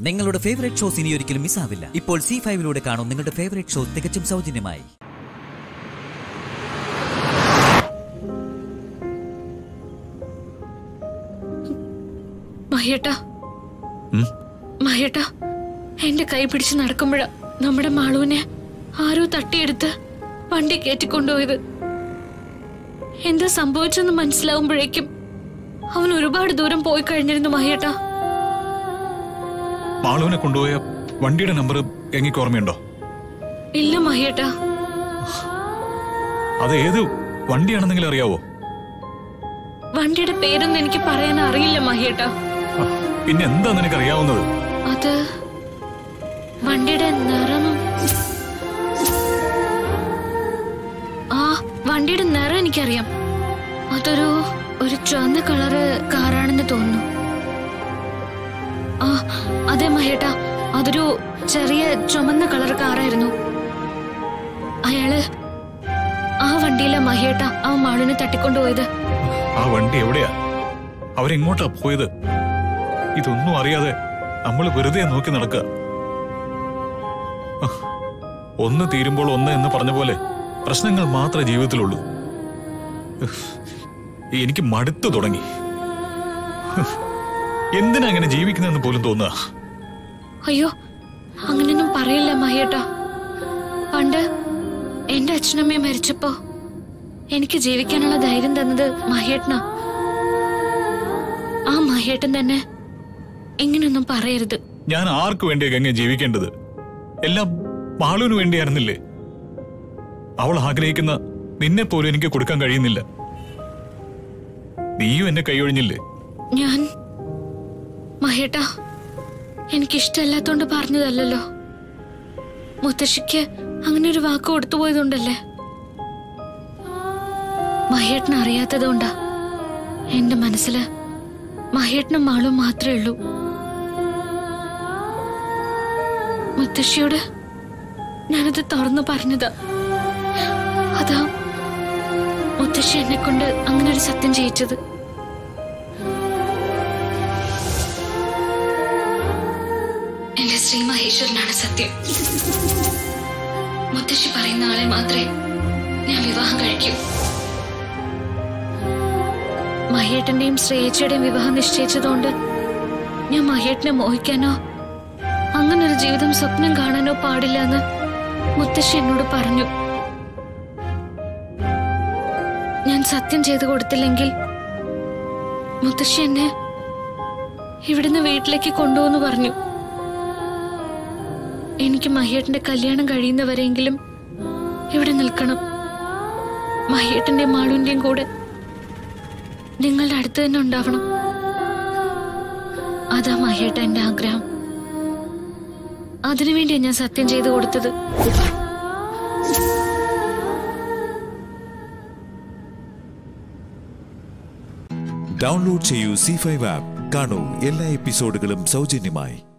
നിങ്ങളുടെ favourite shows ഇനി ഒരിക്കലും മിസ്സാവില്ല ഇപ്പോൾ സി ഫൈവിലൂടെ കാണും നിങ്ങളുടെ ഫേവറേറ്റ് ഷോ തികച്ചും സൗജന്യമായി മഹേട്ടാ ഉം? മഹേട്ടാ എന്റെ കൈ പിടിച്ച് നടക്കുമ്പോഴാ നമ്മുടെ മാളുവിനെ ആരോ തട്ടിയെടുത്ത് വണ്ടി കയറ്റിക്കൊണ്ടുപോയത് എന്താ സംഭവിച്ചെന്ന് മനസ്സിലാവുമ്പോഴേക്കും അവൻ ഒരുപാട് ദൂരം പോയി കഴിഞ്ഞിരുന്നു മഹേട്ടാ മാളുവിനെ കൊണ്ടുപോയ വണ്ടിയുടെ നമ്പർ എങ്ങനെ ഓർമ്മയുണ്ടോ ഇല്ല മഹേട്ടാ അത് ഏത് വണ്ടിയാണെന്നെങ്കിലും അറിയാവോ വണ്ടിയുടെ പേരൊന്നും എനിക്ക് പറയാൻ അറിയില്ല മഹേട്ടാ ആ, പിന്നെ എന്താ നിനക്ക് അറിയാവുന്നത് അത് വണ്ടിയുടെ നിറം ആ വണ്ടിയുടെ നിറം എനിക്കറിയാം അതൊരു ഒരു ചുവന്ന കളറ് കാറാണെന്ന് തോന്നുന്നു ആ അതെ മഹേട്ടാ അതൊരു ചെറിയ ചുമന്ന കളർ കാറായിരുന്നു അയാള് ആ വണ്ടിയിലെ മഹേട്ട ആ മാളിനെ തട്ടിക്കൊണ്ടുപോയത് ആ വണ്ടി എവിടെയാ അവരെങ്ങോട്ടാ പോയത് ഇതൊന്നും അറിയാതെ നമ്മൾ വെറുതെ നോക്കി നടക്കുക ആ, ഒന്ന് തീരുമ്പോൾ ഒന്ന് എന്ന് പറഞ്ഞ പോലെ പ്രശ്നങ്ങൾ മാത്രമേ ജീവിതത്തിലുള്ളൂ ഉഫ്, എനിക്ക് മടുത്തു തുടങ്ങി ഉഫ്, എന്തിനാ അങ്ങനെ ജീവിക്കുന്നതെന്ന് പോലും തോന്നുക അയ്യോ അങ്ങനെയൊന്നും പറയില്ല മഹേട്ട പണ്ട് എന്റെ അച്ഛനമ്മയും മരിച്ചപ്പോ എനിക്ക് ജീവിക്കാനുള്ള ധൈര്യം തന്നത് മഹേട്ടനാ ആ മഹേട്ടൻ തന്നെ ഇങ്ങനെയൊന്നും പറയരുത് ഞാൻ ആർക്കു വേണ്ടിയാ ഗംഗ ജീവിക്കേണ്ടത് എല്ലാം മാളുവിന് വേണ്ടിയായിരുന്നില്ലേ അവൾ ആഗ്രഹിക്കുന്ന നിന്നെ പോലും എനിക്ക് കൊടുക്കാൻ കഴിയുന്നില്ല നീയും എന്നെ കൈയൊഴിഞ്ഞില്ലേ ഞാൻ മഹേട്ട എനിക്കിഷ്ടമല്ലാത്തോണ്ട് പറഞ്ഞതല്ലല്ലോ മുത്തശ്ശിക്ക് അങ്ങനെ ഒരു വാക്ക് കൊടുത്തു പോയതുകൊണ്ടല്ലേ മഹേട്ടന് അറിയാത്തതുകൊണ്ടാ എന്റെ മനസ്സില് മഹേട്ടനും മാളും മാത്രമേ ഉള്ളൂ മുത്തശ്ശിയോട് ഞാനത് തുറന്നു പറഞ്ഞതാ അതാ മുത്തശ്ശി എന്നെ കൊണ്ട് അങ്ങനെ ഒരു സത്യം ചെയ്യിച്ചത് എന്റെ ശ്രീ മഹേശ്വരനാണ് സത്യം മുത്തശ്ശി പറയുന്ന ആളെ മാത്രമേ ഞാൻ വിവാഹം കഴിക്കൂ മഹേട്ടന്റെയും ശ്രേയച്ചയുടെയും വിവാഹം നിശ്ചയിച്ചതുകൊണ്ട് ഞാൻ മഹേട്ടനെ മോഹിക്കാനോ അങ്ങനൊരു ജീവിതം സ്വപ്നം കാണാനോ പാടില്ല എന്ന് മുത്തശ്ശി എന്നോട് പറഞ്ഞു ഞാൻ സത്യം ചെയ്തു കൊടുത്തില്ലെങ്കിൽ മുത്തശ്ശി എന്നെ ഇവിടുന്ന് വീട്ടിലേക്ക് കൊണ്ടുപോകുന്നു പറഞ്ഞു എനിക്ക് മഹിയേട്ടന്റെ കല്യാണം കഴിയുന്നവരെങ്കിലും ഇവിടെ നിൽക്കണം മഹിയേട്ടന്റെ മാളുവിന്റെയും കൂടെ നിങ്ങളുടെ അടുത്ത് തന്നെ ഉണ്ടാവണം അതാ മഹിയേട്ട എന്റെ ആഗ്രഹം അതിനുവേണ്ടിയാ ഞാൻ സത്യം ചെയ്തു കൊടുത്തത് ഡൗൺലോഡ് ചെയ്യൂ സി ഫൈവ് ആപ്പ് കാണൂ എല്ലാ എപ്പിസോഡുകളും സൗജന്യമായി